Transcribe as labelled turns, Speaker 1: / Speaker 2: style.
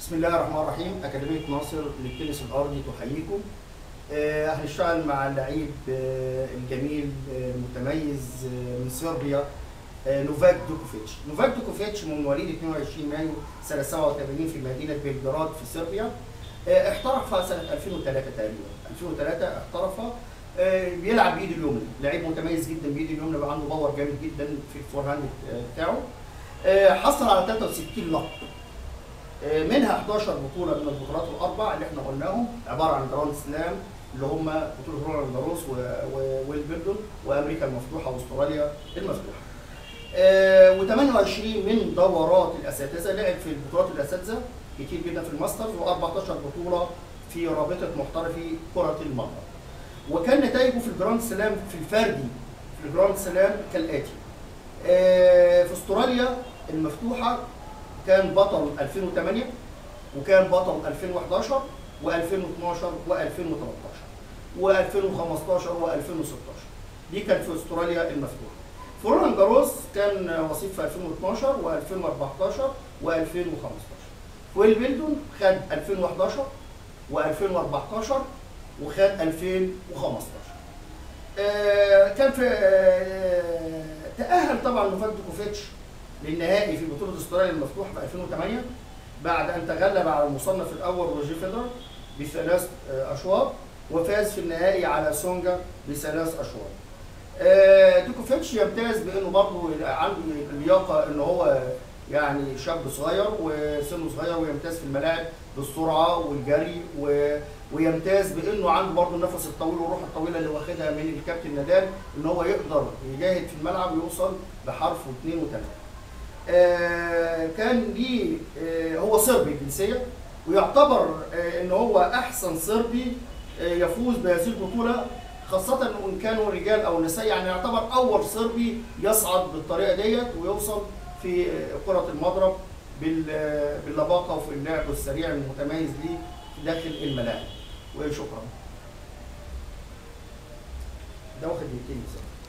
Speaker 1: بسم الله الرحمن الرحيم أكاديمية ناصر للتنس الأرضي تحييكم آه، هنشتغل مع اللعيب آه، الجميل آه، المتميز آه، من صربيا آه، نوفاك دوكوفيتش نوفاك دوكوفيتش من مواليد 22 مايو سنة 87 في مدينة بلجراد في صربيا آه، احترف سنة 2003 تقريبا 2003 احترف آه، بيلعب بإيده اليمنى لعيب متميز جدا بإيده اليمنى بقى عنده باور جامد جدا في الفور هاند آه، بتاعه آه، حصل على 63 لقب منها 11 بطوله من البطولات الاربع اللي احنا قلناهم عباره عن جراند سلام اللي هم بطوله رولان جاروس ويلبردون وامريكا المفتوحه واستراليا المفتوحه. و28 من دورات الاساتذه لعب في بطولات الاساتذه كتير جدا في الماسترز و14 بطوله في رابطه محترفي كره المضرب. وكان نتائجه في الجراند سلام في الفردي في الجراند سلام كالاتي. آه، في استراليا المفتوحه كان بطل 2008 وكان بطل 2011 و2012 و2013 و2015 و2016 دي كان في استراليا المفتوحه في رولان جاروس كان وصيف في 2012 و2014 و2015 في ويلبلدون خد 2011 و2014 وخد 2015 آه كان في آه تأهل طبعا نوفاك دوكوفيتش للنهائي في بطولة استراليا المفتوحة في 2008 بعد أن تغلب على المصنف الأول روجي فيدر بثلاث آه، أشواط وفاز في النهائي على سونجا بثلاث أشواط. آه، دوكوفيتش يمتاز بأنه برضه عنده اللياقة أن هو يعني شاب صغير وسنه صغير ويمتاز في الملاعب بالسرعة والجري و... ويمتاز بأنه عنده برضه النفس الطويل والروح الطويلة اللي واخدها من الكابتن نادال أن هو يقدر يجاهد في الملعب ويوصل بحرف واثنين وثلاثة. آه، كان ليه آه، هو صربي الجنسيه ويعتبر آه، ان هو احسن صربي آه، يفوز بهذه البطوله خاصة ان كانوا رجال او نساء يعني يعتبر اول صربي يصعد بالطريقة ديت ويوصل في آه، كرة المضرب بال- آه، باللباقة وفي اللعب السريع المتميز ليه داخل الملاعب وشكرا. ده واخد دقيقتين بالظبط.